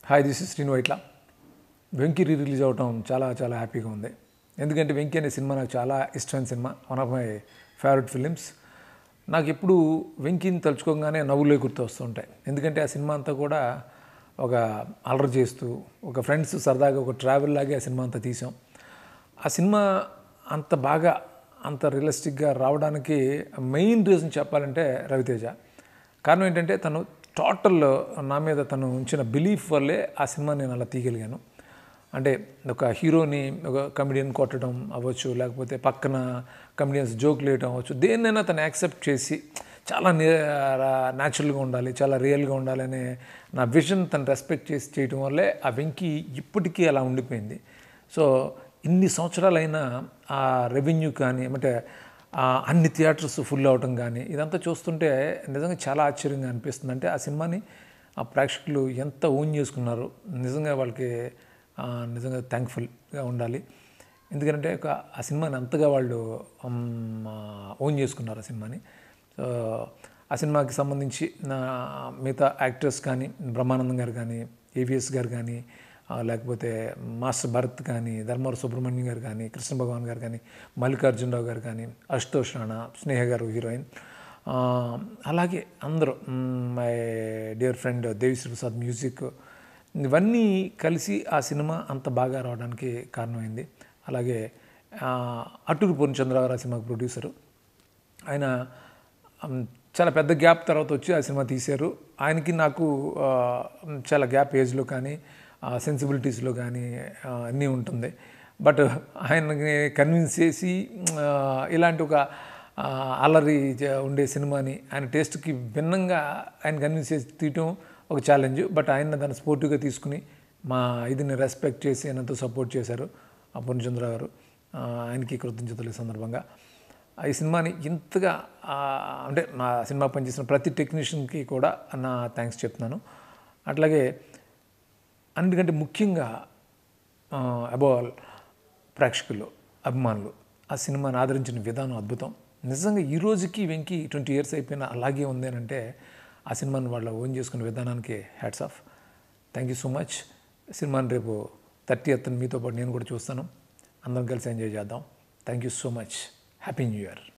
hi this is Srinu Vaitla Venky re release అవటం చాలా చాలా హ్యాపీగా ఉంది ఎందుకంటే వెంకీ అనే సినిమా నాకు చాలా ఇష్టమైన cinema one of my favourite films నాకు ఎప్పుడు వెంకీని తలుచుకోగానే నవ్వులే గుర్తు వస్తుంటాయి ఎందుకంటే ఆ సినిమా అంతా కూడా ఒక అలర్ చేస్తూ ఒక ఫ్రెండ్స్ సరదాగా ఒక ట్రావెల్ లాగే ఆ సినిమా అంతా తీసాం ఆ సినిమా అంత బాగా అంత రియలిస్టిక్గా రావడానికి మెయిన్ రీజన్ చెప్పాలంటే రవితేజ కారణం ఏంటంటే తను టోటల్ నా మీద తను ఉంచిన బిలీఫ్ వల్లే ఆ సినిమా నేను అలా తీయగలిగాను అంటే ఒక హీరోని ఒక కమెడియన్ కొట్టడం అవ్వచ్చు లేకపోతే పక్కన కమెడియన్స్ జోక్లు వేయడం అవ్వచ్చు దేన్నైనా తను యాక్సెప్ట్ చేసి చాలా న్యాచురల్గా ఉండాలి చాలా రియల్గా ఉండాలి అనే నా విజన్ తను రెస్పెక్ట్ చేసి చేయడం వల్లే ఆ వెంకీ ఇప్పటికీ అలా ఉండిపోయింది సో ఇన్ని సంవత్సరాలైనా ఆ రెవెన్యూ కానీ అంటే ఆ అన్ని థియేటర్స్ ఫుల్ అవటం కానీ ఇదంతా చూస్తుంటే నిజంగా చాలా ఆశ్చర్యంగా అనిపిస్తుంది అంటే ఆ సినిమాని ఆ ప్రేక్షకులు ఎంత ఓన్ చేసుకున్నారు నిజంగా వాళ్ళకి ఆ, నిజంగా థ్యాంక్ఫుల్గా ఉండాలి ఎందుకంటే ఒక ఆ సినిమాని అంతగా వాళ్ళు ఓన్ చేసుకున్నారు ఆ సినిమాని సో ఆ సినిమాకి సంబంధించి నా మిగతా యాక్టర్స్ కానీ బ్రహ్మానందం గారు కానీ ఏవిఎస్ గారు కానీ ఆ, లేకపోతే మాస్టర్ భరత్ కానీ ధర్మవరం సుబ్రహ్మణ్యం గారు కానీ కృష్ణ భగవాన్ గారు కానీ మల్లికార్జునరావు గారు కానీ అశుతోష్ రాణా స్నేహ గారు హీరోయిన్ ఆ, అలాగే అందరూ my dear friend Devisri Prasad music ఇవన్నీ కలిసి ఆ సినిమా అంత బాగా రావడానికి కారణమైంది అలాగే ఆ, అట్టూరు పూర్ణచంద్రరావు గారు ఆ సినిమాకి ప్రొడ్యూసరు ఆయన ఉమ్, చాలా పెద్ద గ్యాప్ తర్వాత వచ్చి ఆ సినిమా తీశారు ఆయనకి నాకు ఆ, చాలా గ్యాప్ ఏజ్లో కానీ సెన్సిబిలిటీస్లో కానీ ఆ, అన్నీ ఉంటుంది బట్ ఆయనకి కన్విన్స్ చేసి ఆ, ఇలాంటి ఒక ఆ, అల్లరి చే- ఉండే సినిమాని ఆయన టేస్ట్కి భిన్నంగా ఆయన కన్విన్స్ చేసి తీయటం ఒక ఛాలెంజ్ బట్ ఆయన దాన్ని స్పోర్టివ్గా తీసుకుని మా ఇదిని రెస్పెక్ట్ చేసి ఆయనంతో సపోర్ట్ చేశారు ఆ పూర్ణచంద్ర గారు ఆ, ఆయనకి కృతజ్ఞతలు ఈ సందర్భంగా ఆ ఈ సినిమాని ఇంతగా ఆ, అంటే నా సినిమా పనిచేసిన ప్రతి టెక్నీషియన్కి కూడా నా థ్యాంక్స్ చెప్తున్నాను అట్లాగే అన్నిటికంటే ముఖ్యంగా అబౌవ్ ఆల్ ప్రేక్షకులు అభిమానులు ఆ సినిమాని ఆదరించిన విధానం అద్భుతం నిజంగా ఈ రోజుకి వెంకి ట్వంటీ ఇయర్స్ అయిపోయినా అలాగే ఉంది అని అంటే ఆ సినిమాని వాళ్ళు ఓన్ చేసుకునే విధానానికి hats off thank you so much సినిమాని రేపు థర్టీ ఎత్ మీతో పాటు నేను కూడా చూస్తాను అందరం కలిసి ఎంజాయ్ చేద్దాం thank you so much happy new year